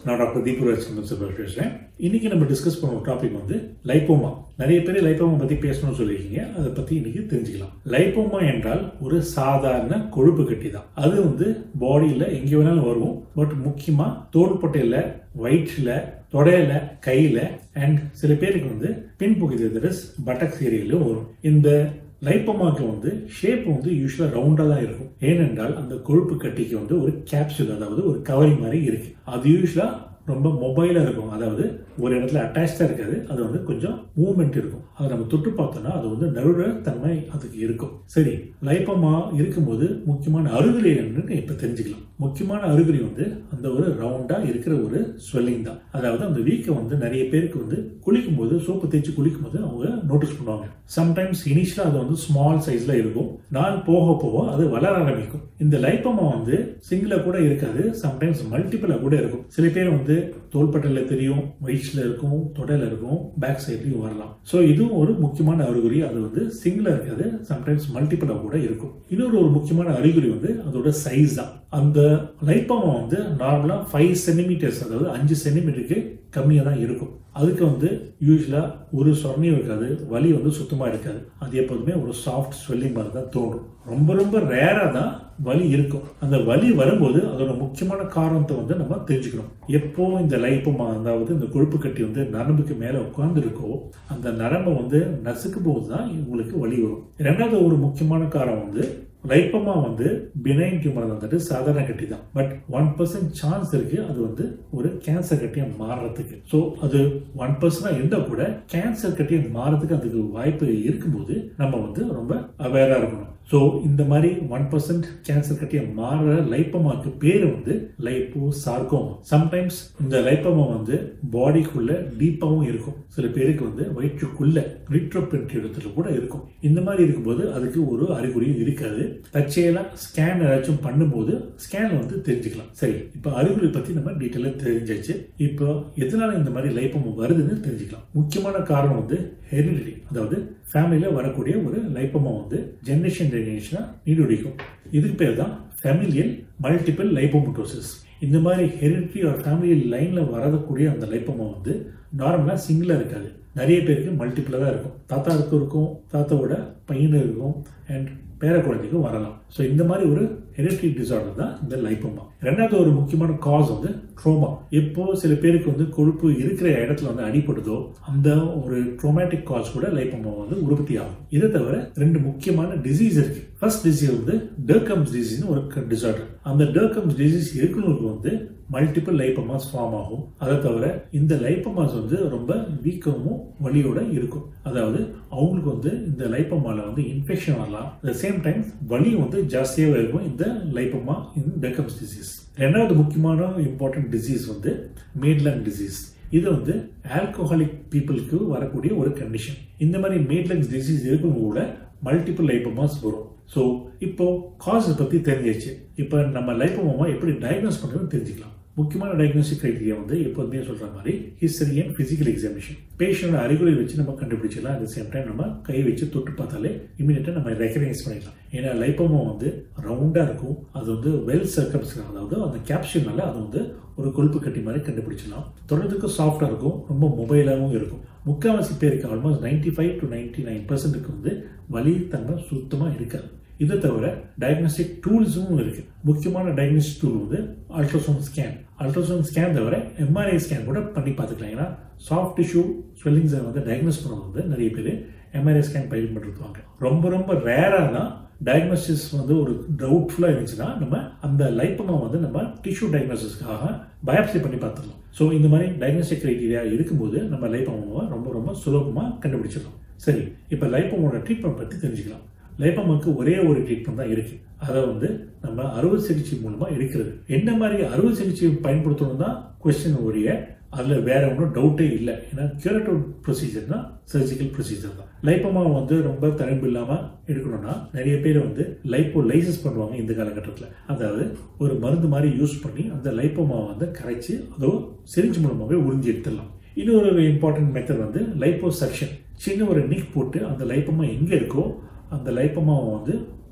நான் டாக்டர் தீபராஜ் சந்திரசேகர் பேசுகிறேன் இன்னைக்கு நம்ம டிஸ்கஸ் பண்ண டாபிக் வந்து லைப்போமா நிறைய பேர் லைப்போமா பற்றி பேசணும்னு சொல்லியிருக்கீங்க அதை பற்றி இன்னைக்கு தெரிஞ்சுக்கலாம் லைப்போமா என்றால் ஒரு சாதாரண கொழுப்பு கட்டி தான் அது வந்து பாடியில் எங்கே வேணாலும் வரும் பட் முக்கியமாக தோள்பட்டையில் வயிற்றில் தொடையில கையில அண்ட் சில பேருக்கு வந்து பின்பகுதி பட்டக்ஸ் ஏரியாலும் வரும் இந்த லைப்பமாக்கு வந்து ஷேப் வந்து யூஸ்வலாக ரவுண்டாக தான் இருக்கும் ஏனென்றால் அந்த கொழுப்பு கட்டிக்கு வந்து ஒரு கேப்சூல் அதாவது ஒரு கவரிங் மாதிரி இருக்கு அது யூஸ்வலாக ரொம்ப மொபைலாக இருக்கும் அதாவது ஒரு இடத்துல அட்டாச்சாக இருக்காது அது வந்து கொஞ்சம் மூவ்மெண்ட் இருக்கும் அதை நம்ம தொட்டு பார்த்தோம்னா அது வந்து நடுவுற தன்மை அதுக்கு இருக்கும் சரி லைப்பமா இருக்கும்போது முக்கியமான அறிகுறி என்னன்னு இப்போ தெரிஞ்சுக்கலாம் முக்கியமான அறிகுறி வந்து அந்த ஒரு ரவுண்டாக இருக்கிற ஒரு ஸ்வெல்லிங் தான் அதாவது அந்த வீக்கை வந்து நிறைய பேருக்கு வந்து குளிக்கும் போது சோப்பு தேய்ச்சி குளிக்கும் போது அவங்க நோட்டீஸ் பண்ணுவாங்க சம்டைம்ஸ் இனிஷியலாக அது வந்து ஸ்மால் சைஸில் இருக்கும் நாள் போக போக அது வளர ஆரம்பிக்கும் இந்த லைப்பமா வந்து சிங்கிளாக கூட இருக்காது சம்டைம்ஸ் மல்டிபிளாக கூட இருக்கும் சில பேர் வந்து தோள்பட்டையில் தெரியும் வயிற்றில் இருக்கும் தொடையில் இருக்கும் பேக் சைட்லையும் வரலாம் ஸோ இதுவும் ஒரு முக்கியமான அறிகுறி அது வந்து சிங்கிளாக இருக்காது சம்டைம்ஸ் மல்டிபிளாக கூட இருக்கும் இன்னொரு ஒரு முக்கியமான அறிகுறி வந்து அதோட சைஸ் தான் அந்த லைப்பமா வந்து நார்மலாக ஃபைவ் சென்டிமீட்டர்ஸ் அதாவது அஞ்சு சென்டிமீட்டருக்கு கம்மியாக தான் இருக்கும் அதுக்கு வந்து யூஸ்வலாக ஒரு சொரணையும் இருக்காது வலி வந்து சுத்தமாக இருக்காது அது எப்போதுமே ஒரு சாஃப்ட் ஸ்வெல்லிங் மாதிரி தான் தோணும் ரொம்ப ரொம்ப ரேராக தான் வலி இருக்கும் அந்த வலி வரும்போது அதோட முக்கியமான காரணத்தை வந்து நம்ம தெரிஞ்சுக்கணும் எப்போ இந்த லைப்பமா அதாவது இந்த கொழுப்பு கட்டி வந்து நரம்புக்கு மேலே உட்கார்ந்து இருக்கோ அந்த நரம்பை வந்து நசுக்கும் போது தான் உங்களுக்கு வலி வரும் ரெண்டாவது ஒரு முக்கியமான காரணம் வந்து லைப்பமா வந்து பினைன் டியூமர் வந்துட்டு சாதாரண கட்டி தான் பட் ஒன் பர்சன்ட் சான்ஸ் இருக்கு அது வந்து ஒரு கேன்சர் கட்டியா மாறுறதுக்கு ஸோ அது ஒன் பர்சன்டா இருந்தா கூட கேன்சர் கட்டியா மாறதுக்கு அதுக்கு வாய்ப்பு இருக்கும்போது நம்ம வந்து ரொம்ப அவேரா இருக்கணும் ஸோ இந்த மாதிரி ஒன் பர்சன்ட் கேன்சர் கட்டிய மாறுற லைப்பமாக்கு பேர் வந்து லைப்போ சார்கோமா சம்டைம்ஸ் இந்த லைப்பமா வந்து பாடிக்குள்ள டீப்பாகவும் இருக்கும் சில பேருக்கு வந்து வயிற்றுக்குள்ள ரிட்ரோபென்ட்ரியத்துல கூட இருக்கும் இந்த மாதிரி இருக்கும்போது அதுக்கு ஒரு அறிகுறியும் இருக்காது தற்செயலாக ஸ்கேன் ஏதாச்சும் பண்ணும்போது ஸ்கேன் வந்து தெரிஞ்சுக்கலாம் சரி இப்போ அறிகுறி பற்றி நம்ம டீட்டெயிலாக தெரிஞ்சாச்சு இப்போ எதனால இந்த மாதிரி லைப்பமா வருதுன்னு தெரிஞ்சுக்கலாம் முக்கியமான காரணம் வந்து ஹெரிடிட்டி அதாவது ஃபேமிலியில் வரக்கூடிய ஒரு லைப்பமா வந்து ஜென்ரேஷன் ஜெனரேஷனாக நீடுடிக்கும் இதுக்கு பேர் தான் ஃபேமிலியல் மல்டிபிள் லைப்போமோட்டோசிஸ் இந்த மாதிரி ஹெரிடிட்டி ஒரு ஃபேமிலி லைனில் வரக்கூடிய அந்த லைப்பமா வந்து நார்மலாக சிங்கிளாக இருக்காது நிறைய பேருக்கு மல்டிபிளாக தான் இருக்கும் தாத்தாவுக்கு இருக்கும் தாத்தாவோட பையனும் இருக்கும் அண்ட் பேர குழந்தைக்கும் வரலாம் ஸோ இந்த மாதிரி ஒரு ஹெரிட்ரி டிசார்டர் தான் இந்த லைப்போமா ரெண்டாவது ஒரு முக்கியமான காஸ் வந்து ட்ரோமா இப்போ சில பேருக்கு வந்து கொழுப்பு இருக்கிற இடத்துல வந்து அடிப்படுதோ அந்த ஒரு ட்ரோமேட்டிக் காஸ் கூட லைப்போமா வந்து உற்பத்தி ஆகும் இதை தவிர ரெண்டு முக்கியமான டிசீஸ் இருக்கு ஃபர்ஸ்ட் டிசீஸ் வந்து டர்கம்ஸ் டிசீஸ்னு ஒரு டிசார்டர் அந்த டர்கம்ஸ் டிசீஸ் இருக்கிறவங்களுக்கு வந்து மல்டிபிள் லைப்பமாஸ் ஃபார்ம் ஆகும் அதை தவிர இந்த லைப்பமாஸ் வந்து ரொம்ப வீக்கமும் வலியோட இருக்கும் அதாவது அவங்களுக்கு வந்து இந்த லைப்பமால வந்து இன்ஃபெக்ஷன் வரலாம் அட் சேம் டைம் வலியும் வந்து ஜாஸ்தியாகவே இருக்கும் இந்த லைப்பமா இந்த டெக்கம்ஸ் டிசீஸ் ரெண்டாவது முக்கியமான இம்பார்ட்டன்ட் டிசீஸ் வந்து மேட்லங் டிசீஸ் இது வந்து ஆல்கோஹாலிக் பீப்புளுக்கு வரக்கூடிய ஒரு கண்டிஷன் இந்த மாதிரி மேட்லங்ஸ் டிசீஸ் இருக்கவங்க கூட மல்டிபிள் லைப்பமாஸ் வரும் ஸோ இப்போ காசு பற்றி தெரிஞ்சிச்சு இப்போ நம்ம லைப்போமா எப்படி டயக்னோஸ் பண்ணுறதுன்னு தெரிஞ்சுக்கலாம் முக்கியமான டயக்னோஸ்டிக் கிரைட்டீரியா வந்து எப்போதுமே சொல்கிற மாதிரி ஹிஸ்டரி அண்ட் ஃபிசிக்கல் எக்ஸாமினேஷன் பேஷண்டோட அறிகுறி வச்சு நம்ம கண்டுபிடிச்சிடலாம் அட் சேம் டைம் நம்ம கை வச்சு தொட்டு பார்த்தாலே இமீடியட்டாக நம்ம ரெக்கக்னைஸ் பண்ணிடலாம் ஏன்னா லைப்போமா வந்து ரவுண்டாக இருக்கும் அது வந்து வெல் சர்க்கம்ஸ் அதாவது அந்த கேப்சூல்னால அது வந்து ஒரு கொழுப்பு கட்டி மாதிரி கண்டுபிடிச்சிடலாம் தொடர்றதுக்கு சாஃப்டாக இருக்கும் ரொம்ப மொபைலாகவும் இருக்கும் முக்கால்வாசி பேருக்கு almost ninety five to ninety nine பர்சன்ட்டுக்கு வந்து வலி தன்மை சுத்தமாக இருக்காது இதை தவிர டயக்னோஸ்டிக் டூல்ஸும் இருக்கு முக்கியமான டயக்னோஸ்டிக் டூல் வந்து அல்ட்ராசவுண்ட் ஸ்கேன் அல்ட்ராசவுண்ட் ஸ்கேன் தவிர எம்ஆர்ஐ ஸ்கேன் கூட பண்ணி பார்த்துக்கலாம் ஏன்னா சாஃப்ட் டிஷ்யூ ஸ்வெல்லிங்ஸை வந்து டயக்னோஸ் பண்ணுறது வந்து நிறைய பேர் எம்ஆர்ஐ ஸ்கேன் பயன்படுத்துவாங்க ரொம்ப ரொம்ப ரேராக தான் டயக்னோசிஸ் வந்து ஒரு டவுட்ஃபுல்லாக இருந்துச்சுன்னா நம்ம அந்த லைப்பமா வந்து நம்ம டிஷ்யூ டயக்னோசிஸ்க்காக பயாப்சி பண்ணி பார்த்துடலாம் ஸோ இந்த மாதிரி டயக்னோஸ்டிக் கிரைட்டீரியா இருக்கும்போது நம்ம லைப்பமாவை ரொம்ப ரொம்ப சுலபமாக கண்டுபிடிச்சிடலாம் சரி இப்போ லைப்பமோட ட்ரீட்மெண்ட் பற்றி தெரிஞ்சுக்கலாம் லைப்பமாக்கு ஒரே ஒரு ட்ரீட்மெண்ட் தான் இருக்கு அதை வந்து நம்ம அறுவை சிகிச்சை மூலமா இருக்கிறது என்ன மாதிரி அறுவை சிகிச்சை பயன்படுத்தணும் தான் கொஸ்டின் ஒழிய அதில் வேற ஒன்றும் டவுட்டே இல்லை ஏன்னா கியூரேட்டிவ் ப்ரொசீஜர்னா சர்ஜிக்கல் ப்ரொசீஜர் தான் லைப்பமா வந்து ரொம்ப தரம்பு இல்லாமல் எடுக்கணும்னா நிறைய பேர் வந்து லைப்போ லைசஸ் பண்ணுவாங்க இந்த காலகட்டத்தில் அதாவது ஒரு மருந்து மாதிரி யூஸ் பண்ணி அந்த லைப்போமா வந்து கரைச்சி அதோ சிரிஞ்சு மூலமாகவே உறிஞ்சி எடுத்துடலாம் இன்னொரு இம்பார்ட்டன்ட் மெத்தட் வந்து லைப்போ சக்ஷன் சின்ன ஒரு நிக் போட்டு அந்த லைப்பமா எங்கே இருக்கோ அந்த லைப்பமாவை வந்து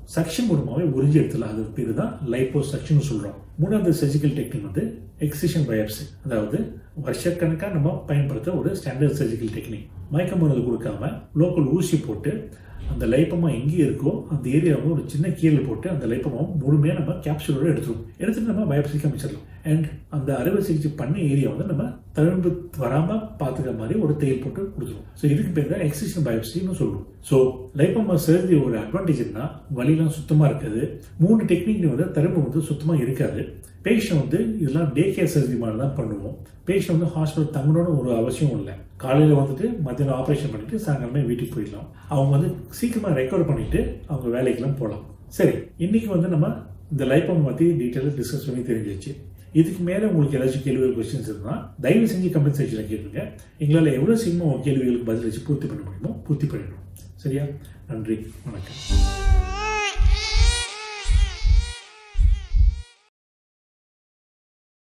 சக்ஷன் மூலமாகவே உறிஞ்சி எடுத்துல அது பேர் தான் லைப்போ சக்ஷன் சொல்கிறோம் மூணாவது சர்ஜிக்கல் டெக்னிக் வந்து எக்ஸிஷன் பயாப்சி அதாவது வருஷக்கணக்காக நம்ம பயன்படுத்த ஒரு ஸ்டாண்டர்ட் சர்ஜிக்கல் டெக்னிக் மயக்க மருந்து கொடுக்காம லோக்கல் ஊசி போட்டு அந்த லைப்பமா எங்கே இருக்கோ அந்த ஏரியாவை ஒரு சின்ன கீழல் போட்டு அந்த லைப்பமா முழுமையாக நம்ம கேப்சூலோட எடுத்துருவோம் எடுத்துட்டு நம்ம பயோப்சிக்கு அமைச்சிடலாம் அண்ட் அந்த அறுவை சிகிச்சை பண்ண ஏரியா வந்து நம்ம தழும்பு வராமல் பார்த்துக்கிற மாதிரி ஒரு தேயில் போட்டு கொடுத்துருவோம் ஸோ இதுக்கு பேர் தான் எக்ஸிஷன் பயோப்சின்னு சொல்லுவோம் ஸோ லைப்பமா சர்ஜரி ஒரு அட்வான்டேஜ்னா வலிலாம் சுத்தமாக இருக்காது மூணு டெக்னிக் வந்து தழும்பு வந்து சுத்தமாக இருக்காது பேஷண்ட் வந்து இதெல்லாம் டே கேர் சர்ஜரி மாதிரி தான் பண்ணுவோம் பேஷண்ட் வந்து ஹாஸ்பிட்டல் தங்கணும்னு ஒரு அவசியம் இல்லை காலையில் வந்துட்டு மத்தியானம் ஆப்ரேஷன் பண்ணிட்டு சாயங்காலமே வீட்டுக்கு போயிடலாம் அவங்க வந்து சீக்கிரமாக ரெக்கவர் பண்ணிட்டு அவங்க வேலைக்கெல்லாம் போகலாம் சரி இன்னைக்கு வந்து நம்ம இந்த லைப்பம் பற்றி டீட்டெயிலாக டிஸ்கஸ் பண்ணி தெரிஞ்சிச்சு இதுக்கு மேலே உங்களுக்கு ஏதாச்சும் கேள்விகள் கொஸ்டின்ஸ் இருந்தால் தயவு செஞ்சு கமெண்ட் செக்ஷனில் கேளுங்க எங்களால் எவ்வளோ சீக்கிரமாக உங்கள் கேள்விகளுக்கு பதில் வச்சு பூர்த்தி பண்ண முடியுமோ பூர்த்தி பண்ணிடுவோம் சரியா நன்றி வணக்கம்